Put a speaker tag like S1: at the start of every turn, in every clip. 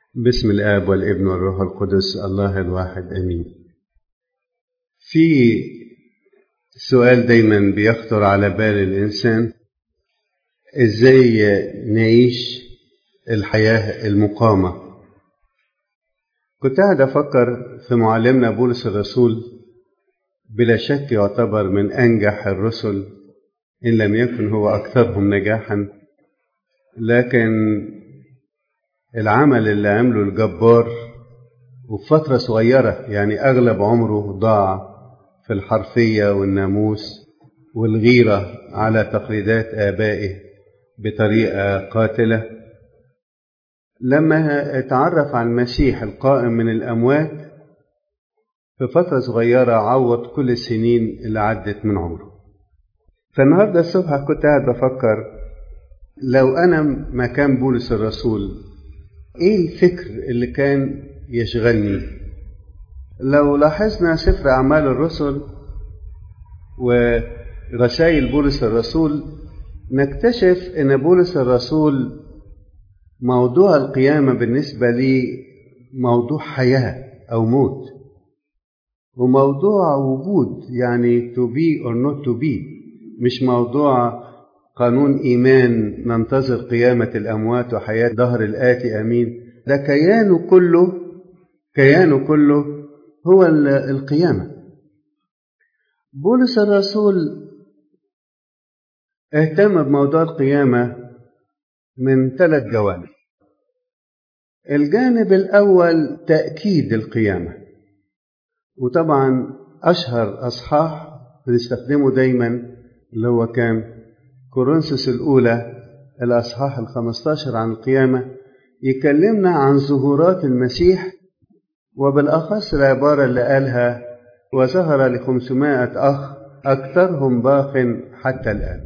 S1: بسم الآب والابن والروح القدس الله الواحد أمين في سؤال دايما بيخطر على بال الإنسان إزاي نعيش الحياة المقامة كنت قاعد أفكر في معلمنا بولس الرسول بلا شك يعتبر من أنجح الرسل إن لم يكن هو أكثرهم نجاحا لكن العمل اللي عمله الجبار وفي فترة صغيرة يعني أغلب عمره ضاع في الحرفية والناموس والغيرة على تقليدات آبائه بطريقة قاتلة لما اتعرف على المسيح القائم من الأموات في فترة صغيرة عوض كل السنين اللي عدت من عمره فالنهاردة الصبح كنت قاعد بفكر لو أنا مكان بولس الرسول إيه الفكر اللي كان يشغلني لو لاحظنا سفر أعمال الرسل ورسائل بولس الرسول نكتشف أن بولس الرسول موضوع القيامة بالنسبة لي موضوع حياة أو موت وموضوع وجود يعني to be or not to be مش موضوع قانون إيمان ننتظر قيامة الأموات وحياة ظهر الآتي أمين ده كيانه كله كيانه كله هو القيامة بولس الرسول اهتم بموضوع القيامة من ثلاث جوانب الجانب الأول تأكيد القيامة وطبعا أشهر أصحاح بنستخدمه دايما اللي هو كان كورنثوس الأولى الأصحاح الخمستاشر عن القيامة يكلمنا عن ظهورات المسيح وبالأخص العبارة اللي قالها وظهر لخمسمائة أخ أكثرهم باق حتى الآن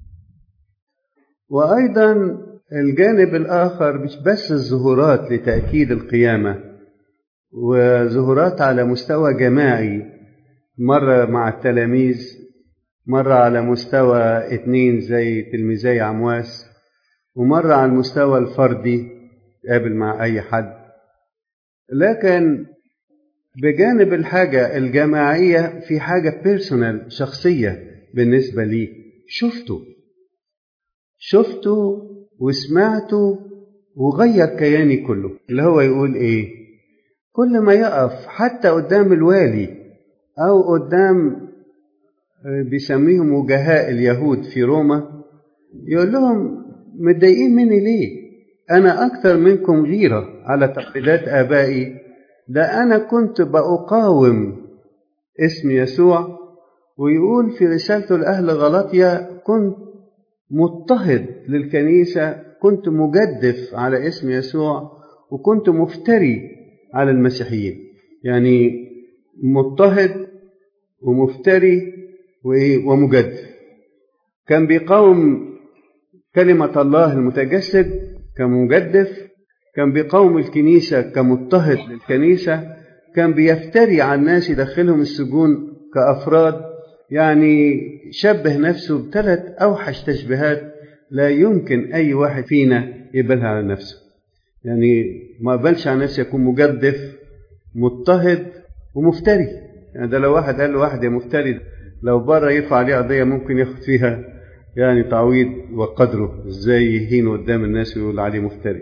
S1: وأيضا الجانب الآخر مش بس الظهورات لتأكيد القيامة وظهورات على مستوى جماعي مرة مع التلاميذ مرة على مستوى اتنين زي تلميذي عمواس ومرة على المستوى الفردي قابل مع أي حد لكن بجانب الحاجة الجماعية في حاجة بيرسونال شخصية بالنسبة لي شفته شفته وسمعته وغير كياني كله اللي هو يقول ايه كل ما يقف حتى قدام الوالي او قدام بيسميهم وجهاء اليهود في روما يقول لهم متضايقين مني ليه انا اكثر منكم غيره على تقليدات ابائي ده انا كنت بقاوم اسم يسوع ويقول في رسالته لاهل غلطيا كنت مضطهد للكنيسه كنت مجدف على اسم يسوع وكنت مفتري على المسيحيين يعني مضطهد ومفتري وايه ومجدف كان بيقاوم كلمة الله المتجسد كمجدف كان بيقاوم الكنيسة كمضطهد للكنيسة كان بيفتري على الناس يدخلهم السجون كأفراد يعني شبه نفسه بثلاث أوحش تشبيهات لا يمكن أي واحد فينا يقبلها على نفسه يعني ما قبلش على نفسه يكون مجدف مضطهد ومفتري يعني ده لو واحد قال له واحد يا مفتري لو بره يرفع عليه قضية ممكن ياخد فيها يعني تعويض وقدره ازاي يهين قدام الناس ويقول عليه مفتري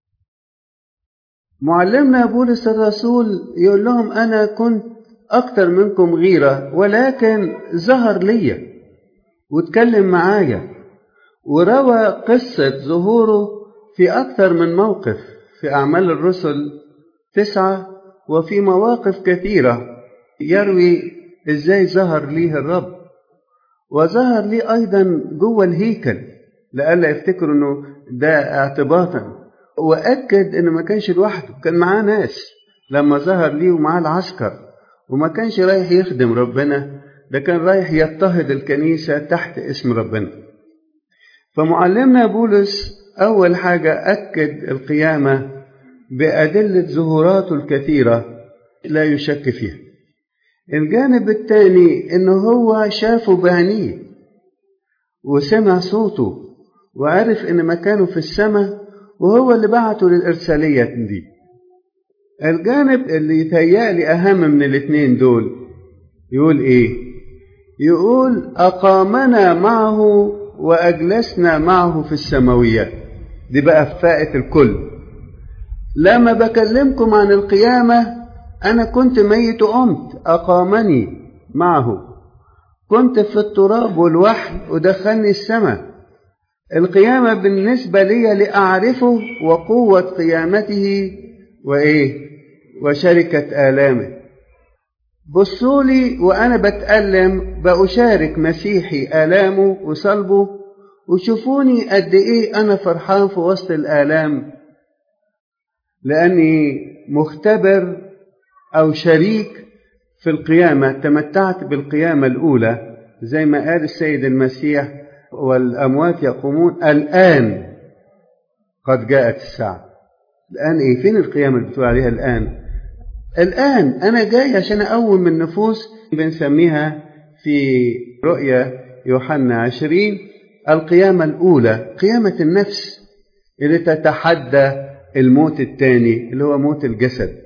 S1: معلمنا بولس الرسول يقول لهم انا كنت اكتر منكم غيرة ولكن ظهر ليا واتكلم معايا وروى قصة ظهوره في أكثر من موقف في أعمال الرسل تسعة وفي مواقف كثيرة يروي إزاي ظهر ليه الرب وظهر ليه أيضا جوه الهيكل لألا يفتكروا إنه ده اعتباطا وأكد إنه ما كانش لوحده كان معاه ناس لما ظهر ليه ومعاه العسكر وما كانش رايح يخدم ربنا ده كان رايح يضطهد الكنيسة تحت اسم ربنا فمعلمنا بولس أول حاجة أكد القيامة بأدلة ظهوراته الكثيرة لا يشك فيها الجانب الثاني إنه هو شافه بعينيه وسمع صوته وعرف إن مكانه في السماء وهو اللي بعته للإرسالية دي الجانب اللي يتهيألي أهم من الاتنين دول يقول إيه؟ يقول أقامنا معه وأجلسنا معه في السماويات دي بقى في فائة الكل لما بكلمكم عن القيامة أنا كنت ميت وقمت أقامني معه كنت في التراب والوحل ودخلني السماء القيامة بالنسبة لي لأعرفه وقوة قيامته وإيه وشركة آلامه بصوا لي وأنا بتألم بأشارك مسيحي آلامه وصلبه وشوفوني قد إيه أنا فرحان في وسط الآلام لأني مختبر أو شريك في القيامة تمتعت بالقيامة الأولى زي ما قال السيد المسيح والأموات يقومون الآن قد جاءت الساعة الآن إيه فين القيامة اللي بتقول عليها الآن الآن أنا جاي عشان أقوم من نفوس بنسميها في رؤيا يوحنا عشرين القيامة الأولى قيامة النفس اللي تتحدى الموت الثاني اللي هو موت الجسد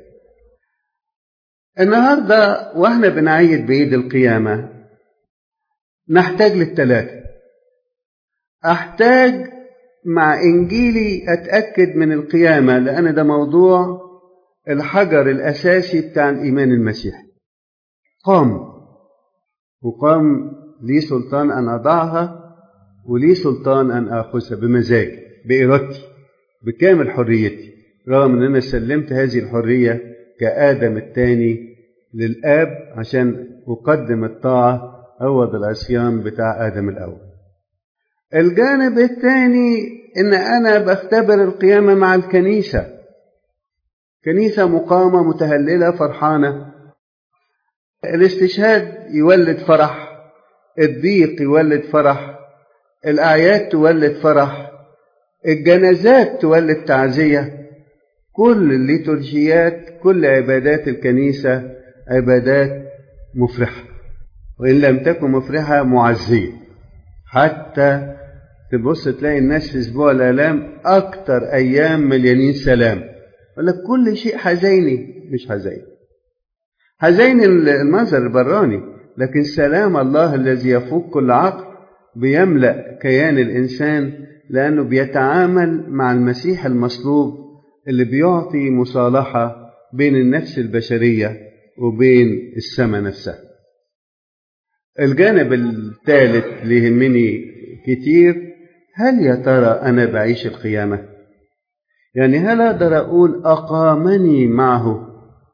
S1: النهاردة وإحنا بنعيد بعيد القيامة نحتاج للثلاثة أحتاج مع إنجيلي أتأكد من القيامة لأن ده موضوع الحجر الأساسي بتاع الإيمان المسيحي قام وقام لي سلطان أن أضعها ولي سلطان أن آخذها بمزاجي بإرادتي بكامل حريتي رغم أن أنا سلمت هذه الحرية كآدم الثاني للآب عشان أقدم الطاعة عوض العصيان بتاع آدم الأول الجانب الثاني إن أنا بختبر القيامة مع الكنيسة كنيسة مقامة متهللة فرحانة الاستشهاد يولد فرح الضيق يولد فرح الأعياد تولد فرح الجنازات تولد تعزية كل الليتورجيات كل عبادات الكنيسة عبادات مفرحة وإن لم تكن مفرحة معزية حتى تبص تلاقي الناس في أسبوع الآلام أكتر أيام مليانين سلام يقول لك كل شيء حزيني مش حزين حزين المنظر البراني لكن سلام الله الذي يفوق كل عقل بيملأ كيان الإنسان لأنه بيتعامل مع المسيح المصلوب اللي بيعطي مصالحة بين النفس البشرية وبين السماء نفسها الجانب الثالث اللي يهمني كتير هل يا ترى أنا بعيش القيامة يعني هل أقدر أقول أقامني معه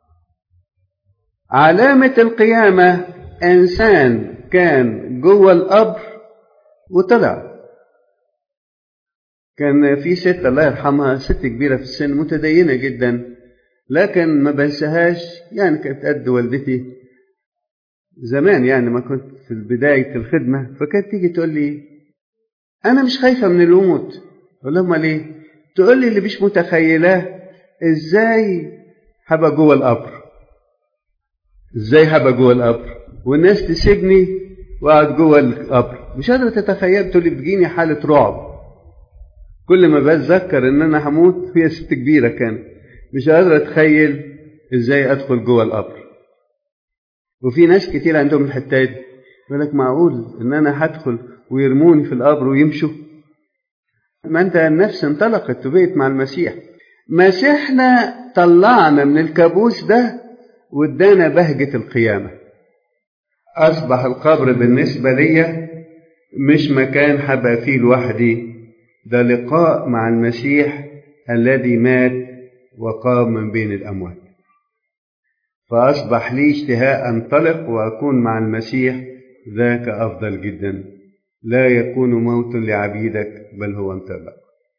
S1: علامة القيامة إنسان كان جوه القبر وطلع كان في ست الله يرحمها ست كبيرة في السن متدينة جدا لكن ما بنساهاش يعني كانت قد والدتي زمان يعني ما كنت في بداية الخدمة فكانت تيجي تقول لي أنا مش خايفة من الموت أقول لها أمال إيه؟ تقول لي اللي مش متخيلاه إزاي هبقى جوه القبر إزاي هبقى جوه القبر والناس تسيبني وأقعد جوه القبر مش قادرة تتخيل تقول لي بتجيني حالة رعب كل ما بتذكر إن أنا هموت هي ست كبيرة كانت مش قادرة أتخيل إزاي أدخل جوه القبر وفي ناس كتير عندهم الحتة دي يقول لك معقول إن أنا هدخل ويرموني في القبر ويمشوا ما أنت النفس انطلقت وبقت مع المسيح مسيحنا طلعنا من الكابوس ده وادانا بهجة القيامة أصبح القبر بالنسبة لي مش مكان هبقى فيه لوحدي ده لقاء مع المسيح الذي مات وقام من بين الأموات فأصبح لي اشتهاء أنطلق وأكون مع المسيح ذاك أفضل جدا لا يكون موت لعبيدك بل هو انطلاق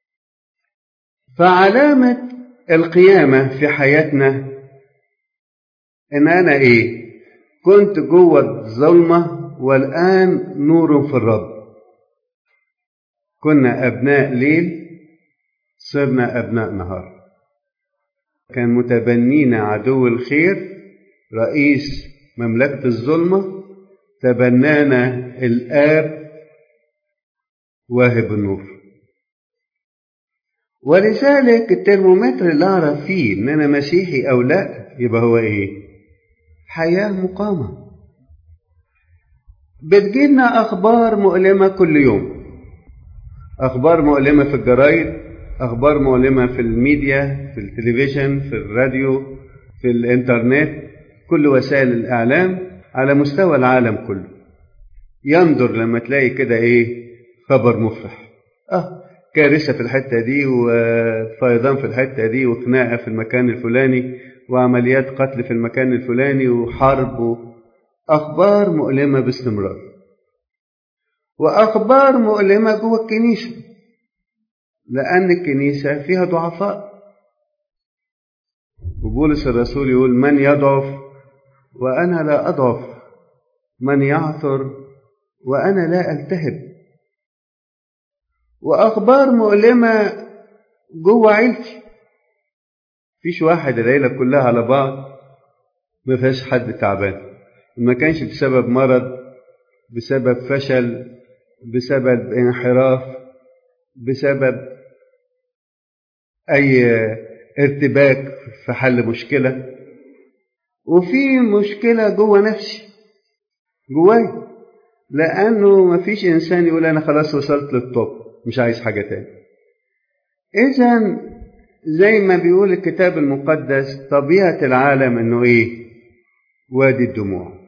S1: فعلامة القيامة في حياتنا إن أنا إيه كنت جوه الظلمة والآن نور في الرب كنا أبناء ليل صرنا أبناء نهار كان متبنينا عدو الخير رئيس مملكة الظلمة تبنانا الآب واهب النور ولذلك الترمومتر اللي اعرف فيه ان انا مسيحي او لا يبقى هو ايه حياه مقامه بتجيلنا اخبار مؤلمه كل يوم اخبار مؤلمه في الجرايد اخبار مؤلمه في الميديا في التلفزيون في الراديو في الانترنت كل وسائل الاعلام على مستوى العالم كله ينظر لما تلاقي كده ايه خبر مفرح اه كارثة في الحتة دي وفيضان في الحتة دي وخناقة في المكان الفلاني وعمليات قتل في المكان الفلاني وحرب أخبار مؤلمة باستمرار وأخبار مؤلمة جوه الكنيسة لأن الكنيسة فيها ضعفاء وبولس الرسول يقول من يضعف وأنا لا أضعف من يعثر وأنا لا ألتهب وأخبار مؤلمة جوه عيلتي مفيش واحد العيلة كلها على بعض ما فيهاش حد تعبان ما كانش بسبب مرض بسبب فشل بسبب انحراف بسبب أي ارتباك في حل مشكلة وفي مشكلة جوه نفسي جواي لأنه مفيش إنسان يقول أنا خلاص وصلت للطب مش عايز حاجة تاني إذا زي ما بيقول الكتاب المقدس طبيعة العالم إنه إيه؟ وادي الدموع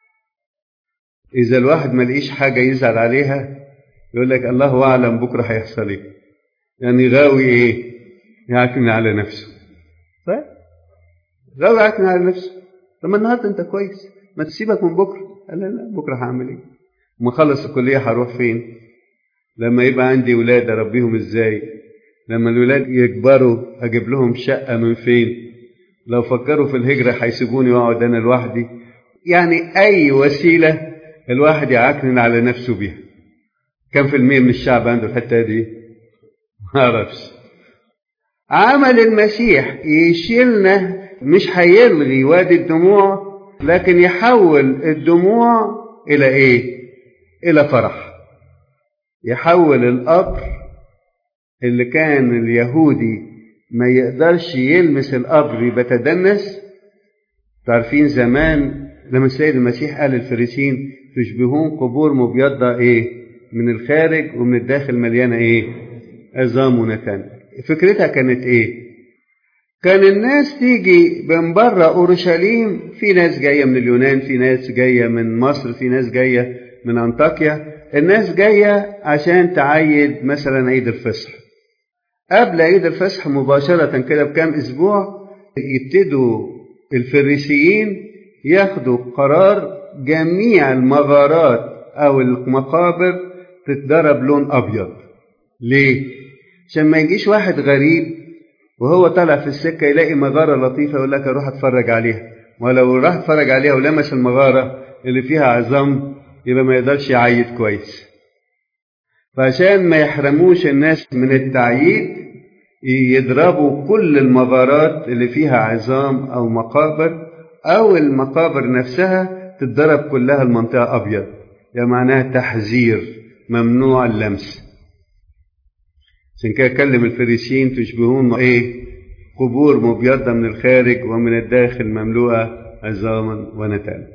S1: إذا الواحد ما لقيش حاجة يزعل عليها يقول لك الله أعلم بكرة هيحصل إيه يعني غاوي إيه؟ يعكن على نفسه طيب غاوي يعكن على نفسه طب ما النهارده أنت كويس ما تسيبك من بكرة قال لا لا بكرة هعمل إيه؟ ما أخلص الكلية هروح فين؟ لما يبقى عندي ولاد اربيهم ازاي لما الولاد يكبروا اجيب لهم شقه من فين لو فكروا في الهجره هيسيبوني واقعد انا لوحدي يعني اي وسيله الواحد يعكنن على نفسه بيها كم في المية من الشعب عنده الحته دي ما اعرفش عمل المسيح يشيلنا مش هيلغي وادي الدموع لكن يحول الدموع الى ايه الى فرح يحول القبر اللي كان اليهودي ما يقدرش يلمس القبر بتدنس تعرفين زمان لما السيد المسيح قال للفريسين تشبهون قبور مبيضة ايه من الخارج ومن الداخل مليانة ايه عظام ونتان فكرتها كانت ايه كان الناس تيجي من بره اورشليم في ناس جايه من اليونان في ناس جايه من مصر في ناس جايه من انطاكيا الناس جاية عشان تعيد مثلا عيد الفصح قبل عيد الفصح مباشرة كده بكام أسبوع يبتدوا الفريسيين ياخدوا قرار جميع المغارات أو المقابر تتضرب لون أبيض ليه؟ عشان ما يجيش واحد غريب وهو طالع في السكة يلاقي مغارة لطيفة يقول لك أروح أتفرج عليها ولو راح أتفرج عليها ولمس المغارة اللي فيها عظام يبقى ما يقدرش يعيد كويس فعشان ما يحرموش الناس من التعييد يضربوا كل المغارات اللي فيها عظام او مقابر او المقابر نفسها تتضرب كلها المنطقه ابيض يعني معناها تحذير ممنوع اللمس عشان كده كلم الفريسيين تشبهون ايه قبور مبيضة من الخارج ومن الداخل مملوءة عظاما ونتانا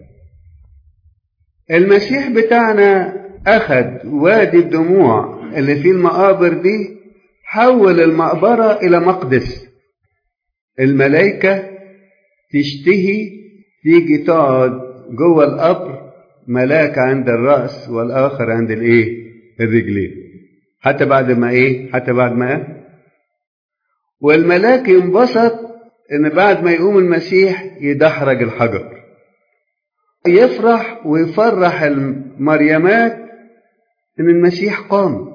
S1: المسيح بتاعنا أخذ وادي الدموع اللي فيه المقابر دي حول المقبرة إلى مقدس الملائكة تشتهي تيجي تقعد جوه القبر ملاك عند الرأس والآخر عند الإيه؟ الرجلين حتى بعد ما إيه؟ حتى بعد ما والملاك ينبسط إن بعد ما يقوم المسيح يدحرج الحجر يفرح ويفرح المريمات ان المسيح قام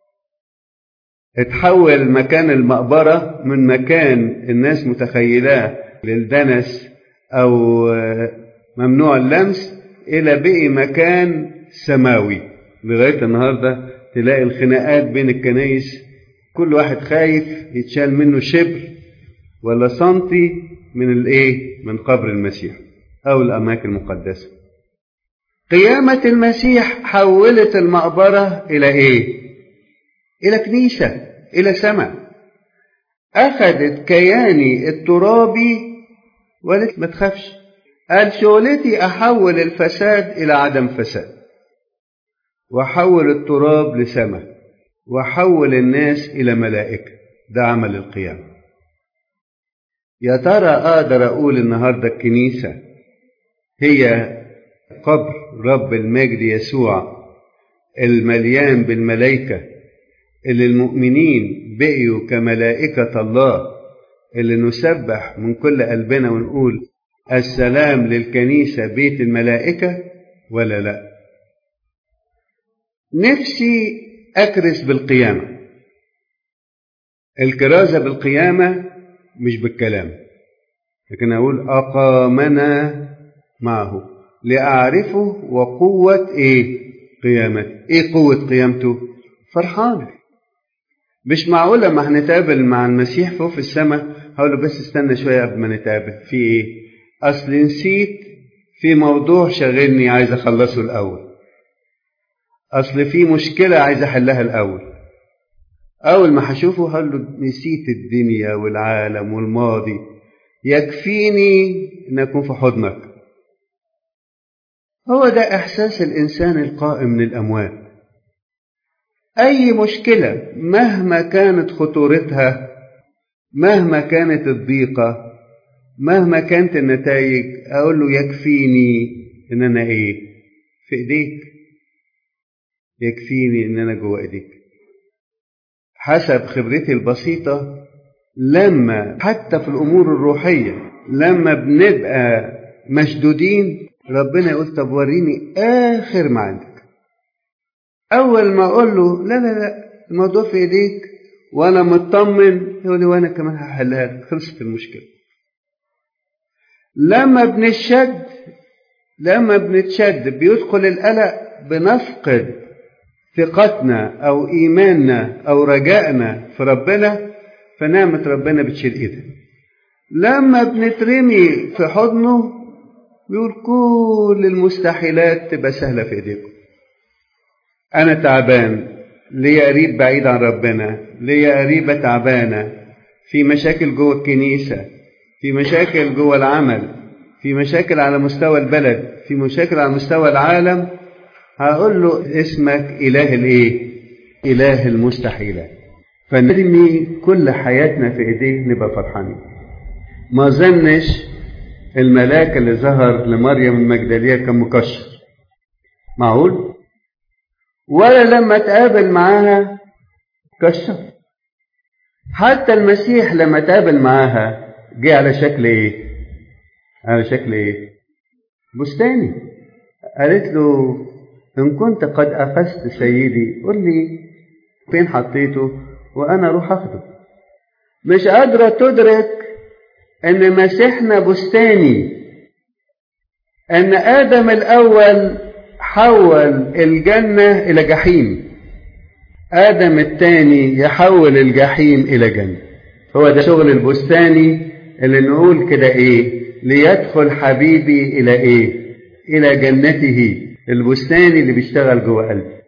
S1: اتحول مكان المقبرة من مكان الناس متخيلاه للدنس او ممنوع اللمس الى بقي مكان سماوي لغاية النهاردة تلاقي الخناقات بين الكنايس كل واحد خايف يتشال منه شبر ولا سنتي من الايه من قبر المسيح أو الأماكن المقدسة قيامة المسيح حولت المقبرة إلى إيه؟ إلى كنيسة إلى سماء أخذت كياني الترابي وقالت ما تخافش قال شغلتي أحول الفساد إلى عدم فساد وأحول التراب لسماء وأحول الناس إلى ملائكة ده عمل القيامة يا ترى أقدر أقول النهاردة الكنيسة هي قبر رب المجد يسوع المليان بالملائكة اللي المؤمنين بقيوا كملائكة الله اللي نسبح من كل قلبنا ونقول السلام للكنيسة بيت الملائكة ولا لا نفسي أكرس بالقيامة الكرازة بالقيامة مش بالكلام لكن أقول أقامنا معه لأعرفه وقوة إيه قيامته إيه قوة قيامته فرحان مش معقولة ما هنتقابل مع المسيح فوق في السماء هقول له بس استنى شوية قبل ما نتقابل في إيه أصل نسيت في موضوع شاغلني عايز أخلصه الأول أصل في مشكلة عايز أحلها الأول أول ما هشوفه هقول له نسيت الدنيا والعالم والماضي يكفيني أن أكون في حضنك هو ده إحساس الإنسان القائم من الأموات أي مشكلة مهما كانت خطورتها مهما كانت الضيقة مهما كانت النتائج أقول له يكفيني إن أنا إيه في إيديك يكفيني إن أنا جوه إيديك حسب خبرتي البسيطة لما حتى في الأمور الروحية لما بنبقى مشدودين ربنا يقول طب وريني آخر ما عندك أول ما أقول له لا لا لا الموضوع في إيديك وأنا مطمن يقول لي وأنا كمان هحلها لك خلصت المشكلة لما بنشد لما بنتشد بيدخل القلق بنفقد ثقتنا أو إيماننا أو رجائنا في ربنا فنعمة ربنا بتشيل إيدنا لما بنترمي في حضنه بيقول كل المستحيلات تبقى سهلة في إيديكم أنا تعبان ليا قريب بعيد عن ربنا ليا قريبة تعبانة في مشاكل جوه الكنيسة في مشاكل جوه العمل في مشاكل على مستوى البلد في مشاكل على مستوى العالم هقول له اسمك إله الإيه؟ إله المستحيلات فنرمي كل حياتنا في إيديه نبقى فرحانين ما ظنش الملاك اللي ظهر لمريم المجدلية كان مكشر معقول ولا لما تقابل معاها كشر حتى المسيح لما تقابل معاها جه على شكل ايه على شكل ايه بستاني قالت له ان كنت قد اخذت سيدي قل لي فين حطيته وانا اروح اخده مش قادره تدرك ان مسيحنا بستاني ان ادم الاول حول الجنه الى جحيم ادم الثاني يحول الجحيم الى جنه هو ده شغل البستاني اللي نقول كده ايه ليدخل حبيبي الى ايه الى جنته البستاني اللي بيشتغل جوه قلبي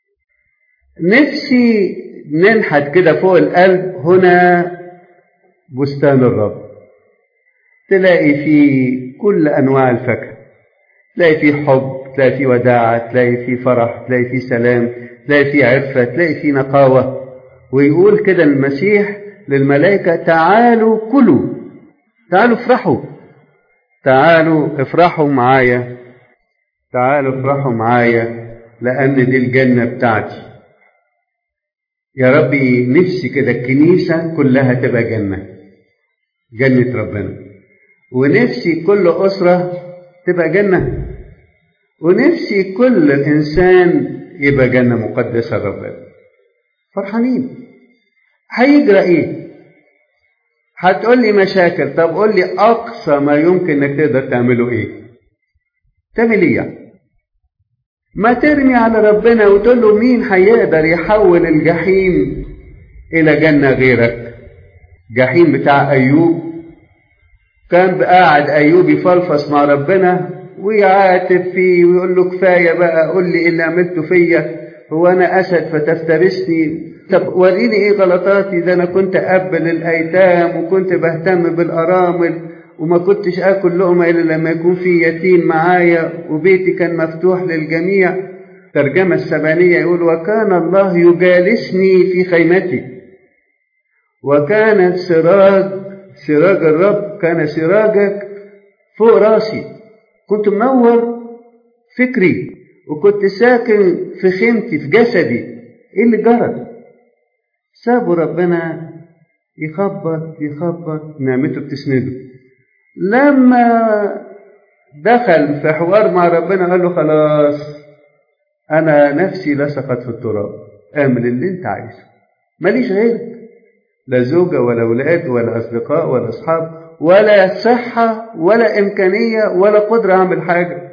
S1: نفسي ننحت كده فوق القلب هنا بستان الرب تلاقي فيه كل انواع الفاكهه تلاقي فيه حب تلاقي فيه وداعه تلاقي فيه فرح تلاقي فيه سلام تلاقي فيه عفه تلاقي فيه نقاوه ويقول كده المسيح للملائكه تعالوا كلوا تعالوا افرحوا تعالوا افرحوا معايا تعالوا افرحوا معايا لان دي الجنه بتاعتي يا ربي نفسي كده الكنيسه كلها تبقى جنه جنه ربنا ونفسي كل أسرة تبقى جنة ونفسي كل إنسان يبقى جنة مقدسة ربنا فرحانين هيجرى إيه؟ هتقول لي مشاكل طب قول لي أقصى ما يمكن إنك تقدر تعمله إيه؟ تعمل إيه يعني؟ ما ترمي على ربنا وتقول له مين هيقدر يحول الجحيم إلى جنة غيرك؟ جحيم بتاع أيوب كان قاعد ايوب يفلفص مع ربنا ويعاتب فيه ويقول له كفايه بقى قول لي ايه اللي عملته فيا هو أنا أسد فتفترسني طب وريني إيه غلطاتي ده أنا كنت أب للأيتام وكنت بهتم بالأرامل وما كنتش آكل لقمة إلا لما يكون في يتيم معايا وبيتي كان مفتوح للجميع ترجمة السبانية يقول وكان الله يجالسني في خيمتي وكان سراج سراج الرب كان سراجك فوق راسي كنت منور فكري وكنت ساكن في خيمتي في جسدي ايه اللي جرى سابوا ربنا يخبط يخبط نعمته بتسنده لما دخل في حوار مع ربنا قال له خلاص انا نفسي لصقت في التراب اعمل اللي انت عايزه ماليش غيرك لا زوجة ولا أولاد ولا أصدقاء ولا أصحاب ولا صحة ولا إمكانية ولا قدرة أعمل حاجة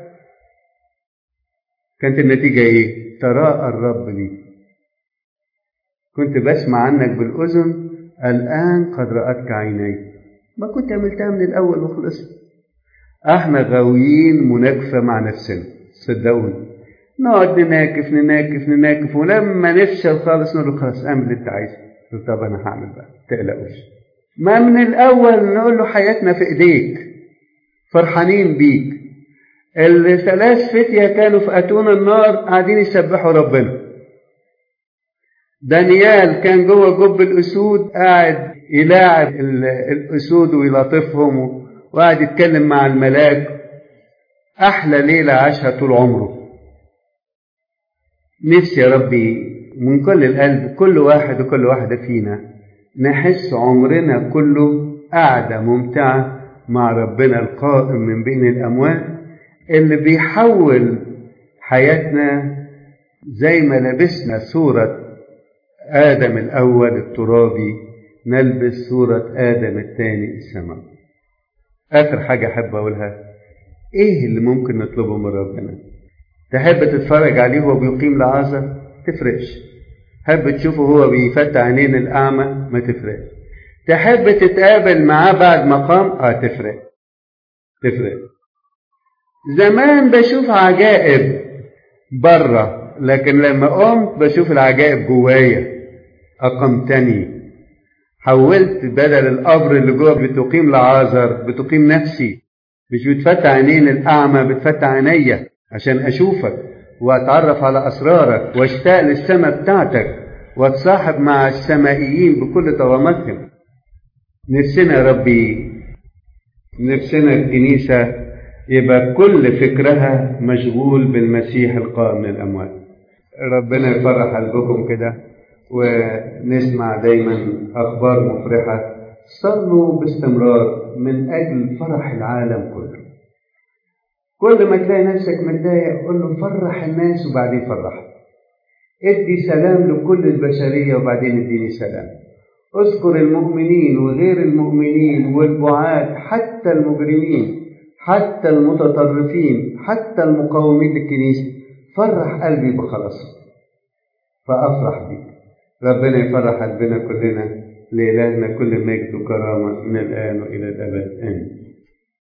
S1: كانت النتيجة إيه؟ تراءى الرب لي كنت بسمع عنك بالأذن الآن قد رأتك عيني ما كنت عملتها من الأول وخلصت احنا غاويين مناكفة مع نفسنا صدقوني نقعد نناكف نناكف نناكف ولما نفشل خالص نقول له خلاص اعمل اللي انت عايزه طب انا هعمل بقى تقلقوش ما من الاول نقول له حياتنا في ايديك فرحانين بيك الثلاث فتية كانوا في اتون النار قاعدين يسبحوا ربنا دانيال كان جوه جب الاسود قاعد يلاعب الاسود ويلاطفهم وقاعد يتكلم مع الملاك احلى ليله عاشها طول عمره نفسي يا ربي من كل القلب كل واحد وكل واحدة فينا نحس عمرنا كله قعدة ممتعة مع ربنا القائم من بين الأموات اللي بيحول حياتنا زي ما لبسنا صورة آدم الأول الترابي نلبس صورة آدم الثاني السماوي آخر حاجة أحب أقولها إيه اللي ممكن نطلبه من ربنا تحب تتفرج عليه وهو بيقيم لعازر تفرقش تحب تشوفه هو بيفتح عينين الأعمى ما تفرقش تحب تتقابل معاه بعد ما قام اه تفرق تفرق زمان بشوف عجائب بره لكن لما قمت بشوف العجائب جوايا أقمتني حولت بدل القبر اللي جوه بتقيم لعازر بتقيم نفسي مش بتفتح عينين الأعمى بتفتح عينيا عشان أشوفك وأتعرف على أسرارك واشتاق للسماء بتاعتك واتصاحب مع السمائيين بكل طغماتهم نفسنا يا ربي نفسنا الكنيسة يبقى كل فكرها مشغول بالمسيح القائم من الأموات ربنا يفرح قلبكم كده ونسمع دايما أخبار مفرحة صلوا باستمرار من أجل فرح العالم كله كل ما تلاقي نفسك متضايق قول له فرح الناس وبعدين فرح ادي سلام لكل البشرية وبعدين اديني سلام اذكر المؤمنين وغير المؤمنين والبعاد حتى المجرمين حتى المتطرفين حتى المقاومين للكنيسة فرح قلبي بخلاص فأفرح بيك ربنا يفرح قلبنا كلنا لإلهنا كل مجد وكرامة من الآن وإلى الأبد آمين